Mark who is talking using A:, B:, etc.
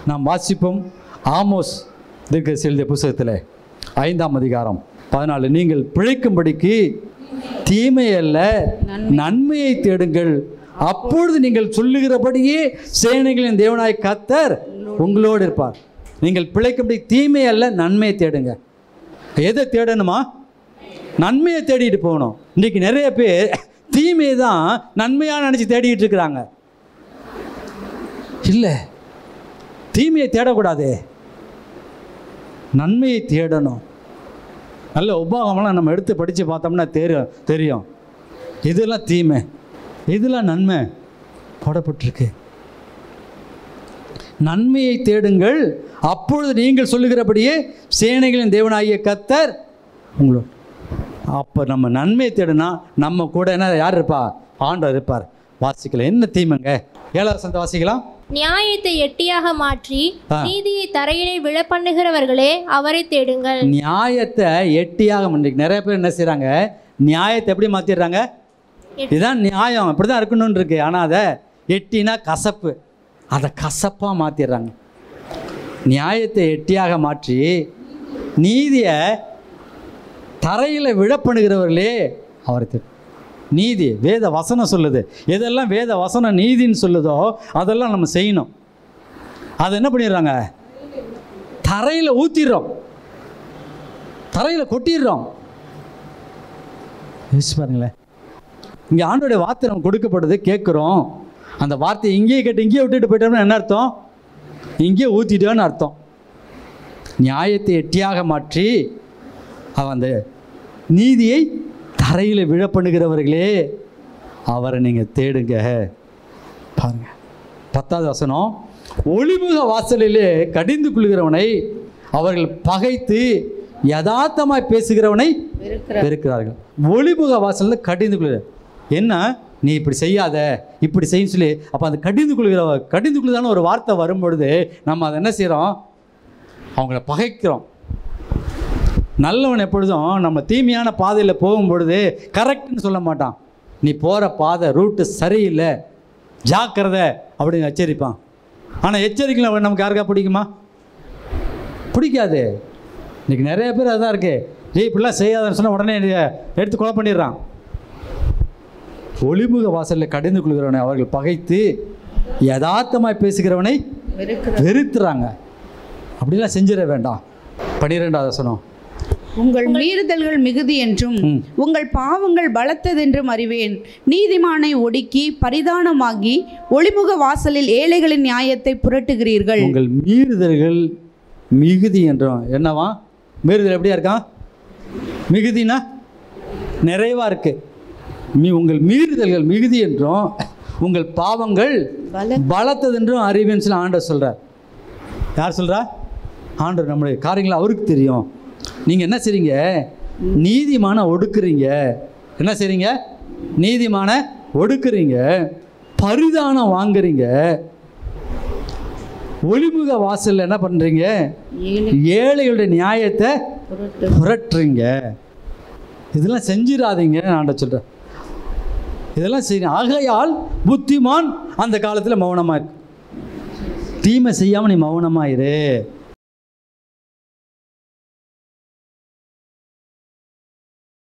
A: நாம் வாசிப்போம் ஆமோஸ் தீர்க்க எழுதிய புஸ்தகத்தில் ஐந்தாம் அதிகாரம் பதினாலு நீங்கள் பிழைக்கும்படிக்கு தீமை அல்ல நன்மையை தேடுங்கள் அப்பொழுது நீங்கள் சொல்லுகிறபடியே சேனைகளின் தேவனாய் கத்தர் உங்களோடு இருப்பார் நீங்கள் பிழைக்கும்படி தீமை அல்ல நன்மையை தேடுங்க எதை தேடணுமா நன்மையை தேடிட்டு போகணும் இன்றைக்கி நிறைய பேர் தீமையை தான் நன்மையாக நினச்சி தேடிட்டு இருக்கிறாங்க இல்லை தீமையை தேடக்கூடாதே நன்மையை தேடணும் நல்ல உபாகமெல்லாம் நம்ம எடுத்து படித்து பார்த்தோம்னா தெரியும் தெரியும் இதெல்லாம் தீமை இதெல்லாம் நன்மை போடப்பட்டிருக்கு நன்மையை தேடுங்கள் அப்பொழுது நீங்கள் சொல்லுகிறபடியே சேனைகளின் தேவனாகிய கத்தர் உங்களோட அப்போ நம்ம நன்மையை தேடுனா நம்ம கூட என்ன யார் இருப்பா ஆண்டவர் இருப்பார் வாசிக்கலாம் என்ன தீமைங்க ஏழாவது சந்த வாசிக்கலாம்
B: நியாயத்தை எட்டியாக மாற்றி
A: ஆ.
B: நீதியை தரையிலே விழ பண்ணுகிறவர்களே அவரை தேடுங்கள்
A: நியாயத்தை எட்டியாக இன்றைக்கு நிறைய பேர் என்ன செய்கிறாங்க நியாயத்தை எப்படி மாற்றிடுறாங்க இதுதான் நியாயம் இப்படி தான் இருக்கணும்னு இருக்கு ஆனால் அதை எட்டினா கசப்பு அதை கசப்பாக மாற்றிடுறாங்க நியாயத்தை எட்டியாக மாற்றி நீதியை தரையில் விழப்பண்ணுகிறவர்களே அவரை திரு நீதி வேத வசனம் சொல்லுது எதெல்லாம் வேத வசனம் நீதின்னு சொல்லுதோ அதெல்லாம் நம்ம செய்யணும் அதை என்ன பண்ணிடுறாங்க தரையில் ஊற்றிடுறோம் தரையில் கொட்டிடுறோம் யோசிச்சு பாருங்களேன் இங்கே ஆண்டோடைய வார்த்தை நம்ம கொடுக்கப்படுது கேட்குறோம் அந்த வார்த்தையை இங்கேயே கேட்டு இங்கேயே விட்டுட்டு போயிட்டோம்னா என்ன அர்த்தம் இங்கேயே ஊற்றிட்டோன்னு அர்த்தம் நியாயத்தை எட்டியாக மாற்றி அவன் அந்த நீதியை தரையில் விழ பண்ணுகிறவர்களே அவரை நீங்கள் தேடுங்க பாருங்க பத்தாவது வசனம் ஒளிமுக வாசலிலே கடிந்து கொள்கிறவனை அவர்கள் பகைத்து யதார்த்தமாய் பேசுகிறவனை வெறுக்கிறார்கள் ஒளிமுக வாசலில் கடிந்து கொள்கிற என்ன நீ இப்படி செய்யாத இப்படி செய்யும் சொல்லி அப்போ அந்த கடிந்து கொள்கிற கடிந்து கொள்ளுதான ஒரு வார்த்தை வரும்பொழுது நம்ம அதை என்ன செய்கிறோம் அவங்கள பகைக்கிறோம் நல்லவன் எப்பொழுதும் நம்ம தீமையான பாதையில் போகும்பொழுது கரெக்ட்னு சொல்ல மாட்டான் நீ போகிற பாதை ரூட்டு சரியில்லை ஜாக்கிரதை அப்படின்னு எச்சரிப்பான் ஆனால் எச்சரிக்கை நமக்கு யாருக்கா பிடிக்குமா பிடிக்காது இன்னைக்கு நிறைய பேர் அதான் இருக்கு ஏய் இப்படிலாம் செய்யாதன்னு சொன்னால் உடனே என்னைய எடுத்து கொலை பண்ணிடுறான் ஒளிமுக வாசலில் கடிந்து கொள்கிறவனை அவர்கள் பகைத்து யதார்த்தமாய் பேசுகிறவனை வெறுத்துறாங்க அப்படிலாம் செஞ்சிட வேண்டாம் பன்னிரெண்டாவது வசனம்
C: உங்கள் மீறுதல்கள் மிகுதி என்றும்
A: ம்.
C: உங்கள் பாவங்கள் பலத்ததென்றும் அறிவேன் நீதிமானை ஒடுக்கி பரிதானமாகி ஒளிமுக வாசலில் ஏழைகளின் நியாயத்தை புரட்டுகிறீர்கள்
A: உங்கள் மீறுதல்கள் மிகுதி என்றும் என்னவா மீறுதல் எப்படியா இருக்கான் மிகுதினா நிறைவாக இருக்கு மீ உங்கள் மீறுதல்கள் மிகுதி என்றும் உங்கள் பாவங்கள் பலத்ததென்றும் அறிவேன்னு சொல்லி ஆண்டவர் சொல்கிறார் யார் சொல்கிறா ஆண்டவர் நம்முடைய காரியங்களை அவருக்கு தெரியும் நீங்கள் என்ன செய்றீங்க நீதிமான ஒடுக்குறீங்க என்ன செய்றீங்க நீதிமான ஒடுக்குறீங்க பரிதானம் வாங்குறீங்க ஒளிமுக வாசல்ல என்ன பண்ணுறீங்க ஏழைகளுடைய நியாயத்தை புரட்டுறீங்க இதெல்லாம் செஞ்சிடாதீங்க நான் சொல்கிறேன் இதெல்லாம் செய்ய ஆகையால் புத்திமான் அந்த காலத்தில் மௌனமாக இருக்கு தீமை செய்யாமல் நீ மௌனமாக இரு